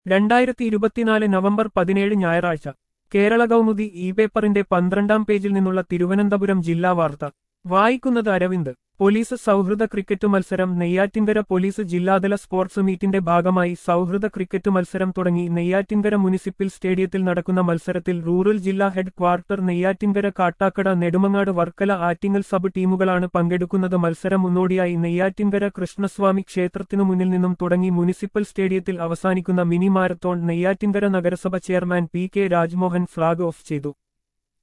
രണ്ടായിരത്തി ഇരുപത്തിനാല് നവംബർ പതിനേഴ് ഞായറാഴ്ച കേരള കൗമുദി ഇ പേപ്പറിന്റെ പന്ത്രണ്ടാം പേജിൽ നിന്നുള്ള തിരുവനന്തപുരം ജില്ലാ വാർത്ത വായിക്കുന്നത് അരവിന്ദ് പോലീസ് സൗഹൃദ ക്രിക്കറ്റ് മത്സരം നെയ്യാറ്റിൻകര പോലീസ് ജില്ലാതല സ്പോർട്സ് മീറ്റിന്റെ ഭാഗമായി സൗഹൃദ ക്രിക്കറ്റ് മത്സരം തുടങ്ങി നെയ്യാറ്റിൻകര മുനിസിപ്പൽ സ്റ്റേഡിയത്തിൽ നടക്കുന്ന മത്സരത്തിൽ റൂറൽ ജില്ലാ headquarter Neyyattinkara Kattakada Nedumangad Varkala Attingal sub ടീമുകളാണ് പങ്കെടുക്കുന്നത് മത്സരം മുന്നോടിയായി നെയ്യാറ്റിൻകര കൃഷ്ണസ്വാമി ക്ഷേത്രത്തിനു മുന്നിൽ നിന്നും തുടങ്ങി മുനിസിപ്പൽ സ്റ്റേഡിയത്തിൽ അവസാനിക്കുന്ന മിനി മാരത്തോൺ നെയ്യാറ്റിൻകര നഗരസഭ chairman P K Rajmohan flag off ചെയ്തു